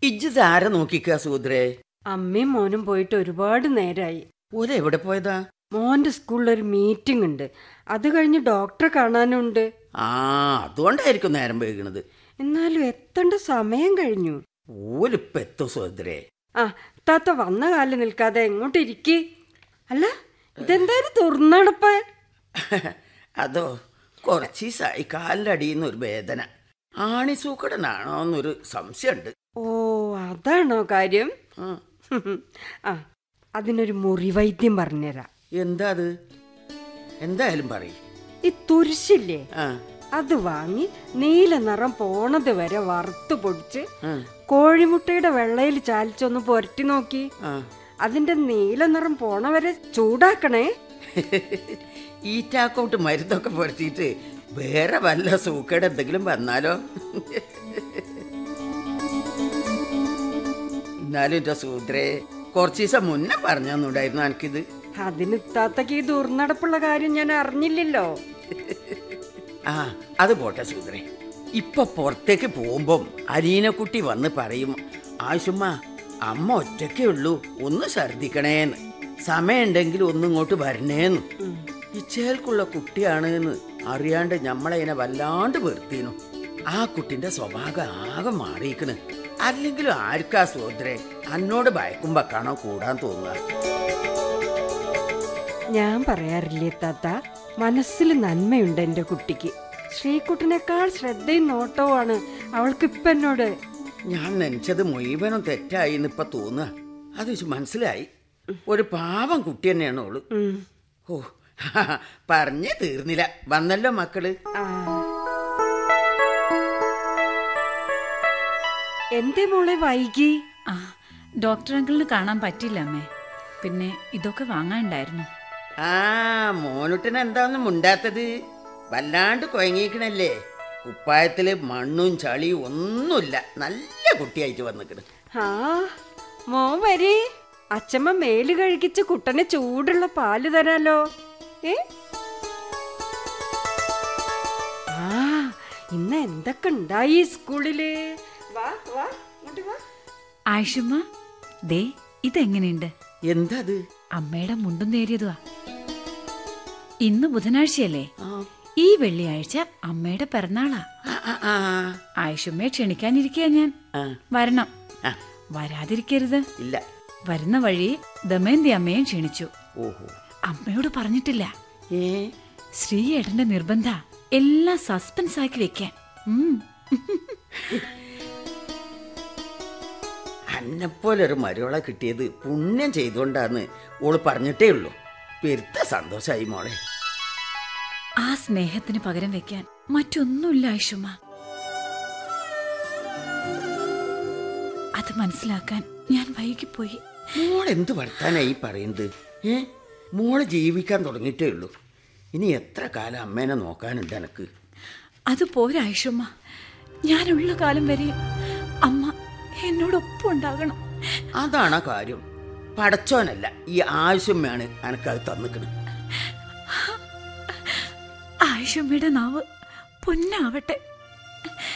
ഇജ്ജിത് ആരെ നോക്കിക്കാ സൂദ്രേ അമ്മയും മോനും പോയിട്ട് ഒരുപാട് നേരായി ഓലെ എവിടെ പോയതാ മോന്റെ സ്കൂളിൽ ഒരു മീറ്റിംഗ് ഉണ്ട് അത് കഴിഞ്ഞ് ഡോക്ടറെ കാണാനുണ്ട് ആ അതുകൊണ്ടായിരിക്കും നേരം വൈകണത് എന്നാലും എത്തേണ്ട സമയം കഴിഞ്ഞു ഓലിപ്പ എത്തും സൂദ്രേ ആ താത്ത വന്ന കാലം നിൽക്കാതെ എങ്ങോട്ട് ഇരിക്കി അല്ല ഇതെന്തായാലും തുറന്നടപ്പ് അതോ കുറച്ച് ദിവസമായി കാലിൻ്റെ അടിയിൽ നിന്ന് ഒരു വേദന ആണിസൂക്കടനാണോ എന്നൊരു സംശയമുണ്ട് ഓ അതാണോ കാര്യം ആ, ആ അതിനൊരു മുറിവൈദ്യം പറഞ്ഞുതരാം എന്താ അത് എന്തായാലും പറയും ഈ തുരിശില്ലേ ആ അത് വാങ്ങി നീല നിറം പോണത് വരെ വറുത്ത് പൊടിച്ച് ആ, കോഴിമുട്ടയുടെ വെള്ളയിൽ ചാലിച്ചൊന്ന് പുരട്ടി നോക്കി ആ. അതിന്റെ നീല നിറം പോണ വരെ ചൂടാക്കണേ ഈറ്റാക്കൗട്ട് മരുന്നൊക്കെ പൊരുത്തിയിട്ട് വേറെ വല്ല സൂക്കേട് എന്തെങ്കിലും വന്നാലോ എന്നാലും എന്റെ സൂത്രേ കുറച്ച് ദിവസം മുന്നേ പറഞ്ഞുണ്ടായിരുന്നു എനിക്കിത് അതിന് താത്തക്ക് ഈ ദുർനടപ്പുള്ള കാര്യം ഞാൻ അറിഞ്ഞില്ലല്ലോ ആ അത് പോട്ടെ സൂത്രേ ഇപ്പൊ പുറത്തേക്ക് പോകുമ്പം അലീനക്കുട്ടി വന്ന് പറയും ആശുമ്മ അമ്മ ഒറ്റയ്ക്കേ ഉള്ളൂ ഒന്ന് ഛർദിക്കണേന്ന് സമയമുണ്ടെങ്കിൽ ഒന്നും ഇങ്ങോട്ട് വരണേന്ന് ഇച്ചേൽക്കുള്ള കുട്ടിയാണ് എന്ന് അറിയാണ്ട് ഞമ്മളതിനെ വല്ലാണ്ട് വെറുത്തീനു ആ കുട്ടിന്റെ സ്വഭാവം ആകെ മാറിയിക്കണ് അല്ലെങ്കിലും ആർക്കാ സോദരേ അന്നോട് ഭയക്കുമ്പോ കാണോ കൂടാൻ തോന്നുക ഞാൻ പറയാറില്ലേ താത്ത മനസ്സിൽ നന്മയുണ്ട് എൻ്റെ കുട്ടിക്ക് ശ്രീകുട്ടനേക്കാൾ ശ്രദ്ധയും നോട്ടവുമാണ് അവൾക്ക് ഇപ്പം എന്നോട് ഞാൻ നനച്ചത് മുഴുവനും തെറ്റായി ഇപ്പൊ തോന്നുക അത് ഇച്ച് മനസ്സിലായി ഒരു പാവം കുട്ടി തന്നെയാണ് ഓള് ഉം. ഓ പറഞ്ഞേ തീർന്നില്ല വന്നല്ലോ മക്കള് ആ. എന്തേ മോളെ വൈകി ആ ഡോക്ടർ അങ്കിളിന് കാണാൻ പറ്റില്ല അമ്മേ പിന്നെ ഇതൊക്കെ വാങ്ങാനുണ്ടായിരുന്നു ആ മോനുട്ടൻ എന്താന്ന് മുണ്ടാത്തത് വല്ലാണ്ട് കുഴങ്ങിക്കണല്ലേ കുപ്പായത്തില് മണ്ണും ചളിയും ഒന്നുമില്ല നല്ല കുട്ടിയായിട്ട് വന്നിക്കണ് ആ മോൻ വരി അച്ഛമ്മ മേല് കഴുകിച്ച് കുട്ടന് ചൂടുള്ള പാല് തരാലോ ഏ ആ ഇന്ന് എന്തൊക്കെ ഉണ്ടായി സ്കൂളില് വാ വാ ഇങ്ങോട്ട് വാ ആയിഷമ്മ ദേ ഇതെങ്ങനെയുണ്ട് എന്താ അത് അമ്മയുടെ മുണ്ടും നേരിയതുവാ ഇന്ന് ബുധനാഴ്ചയല്ലേ ആ, ഈ വെള്ളിയാഴ്ച അമ്മയുടെ പിറന്നാളാ ആ, ആ, ആ, ആയിഷമ്മയെ ക്ഷണിക്കാനിരിക്കുക ഞാൻ ആ, വരണം ആ, വരാതിരിക്കരുത് ഇല്ല വരുന്ന വഴി ദമയന്തി അമ്മയും ക്ഷണിച്ചു ഓഹോ അമ്മയോട് പറഞ്ഞിട്ടില്ല ഏ ശ്രീയേട്ടന്റെ നിർബന്ധ എല്ലാം സസ്പെൻസ് ആക്കി വെക്കാൻ ഉം. അന്നെപ്പോലൊരു മരുവളെ കിട്ടിയത് പുണ്യം ചെയ്തുകൊണ്ടാന്ന് ഓള് പറഞ്ഞിട്ടേ ഉള്ളൂ പെരുത്ത സന്തോഷായി മോളെ ആ സ്നേഹത്തിന് പകരം വെക്കാൻ മറ്റൊന്നുമില്ല ആയിഷുമ്മ അത് മനസ്സിലാക്കാൻ ഞാൻ വൈകിപ്പോയി മോൾ എന്ത് വർത്താനായി പറയുന്നത് ഏ മോള് ജീവിക്കാൻ തുടങ്ങിയിട്ടേ ഉള്ളൂ ഇനി എത്ര കാലം അമ്മേനെ നോക്കാനുണ്ട് എനക്ക് അത് പോരാ ആയിഷുമ്മ ഞാനുള്ള കാലം വരെ അമ്മ എന്നോടൊപ്പം ഉണ്ടാകണം അതാണ് ആ കാര്യം പടച്ചോനല്ല ഈ ആവശ്യമാണ് എനക്കത് തന്നിക്കണ് ആയിഷുമ്മയുടെ നാവ് പൊന്നാവട്ടെ